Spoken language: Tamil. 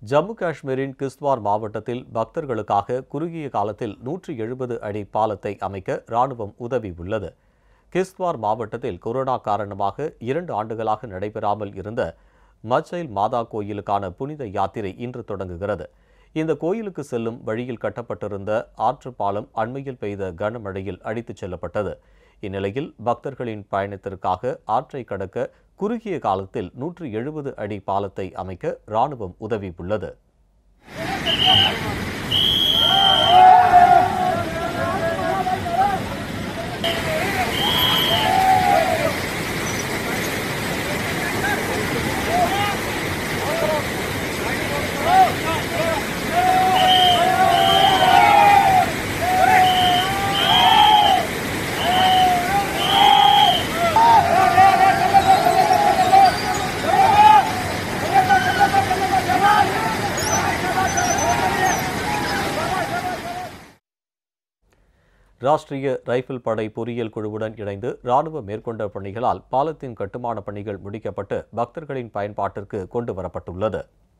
ஜம்மு காஷ்மீரின் கிஸ்த்வார் மாவட்டத்தில் பக்தர்களுக்காக குறுகிய காலத்தில் நூற்றி எழுபது அடி பாலத்தை அமைக்க ராணுவம் உதவி உள்ளது கிஸ்த்வார் மாவட்டத்தில் கொரோனா காரணமாக இரண்டு ஆண்டுகளாக நடைபெறாமல் இருந்த மச்சைல் மாதா கோயிலுக்கான புனித யாத்திரை இன்று தொடங்குகிறது இந்த கோயிலுக்கு செல்லும் வழியில் கட்டப்பட்டிருந்த ஆற்று பாலம் அண்மையில் பெய்த கனமழையில் அடித்துச் செல்லப்பட்டது இந்நிலையில் பக்தர்களின் பயணத்திற்காக ஆற்றை கடக்க குறுகிய காலத்தில் நூற்று எழுபது அடி பாலத்தை அமைக்க ராணுவம் உதவி உள்ளது ராஷ்டிரிய ரைபிள் படை பொறியியல் குழுவுடன் இணைந்து ராணுவம் மேற்கொண்ட பணிகளால் பாலத்தின் கட்டுமான பணிகள் முடிக்கப்பட்டு பக்தர்களின் பயன்பாட்டிற்கு கொண்டு வரப்பட்டுள்ளது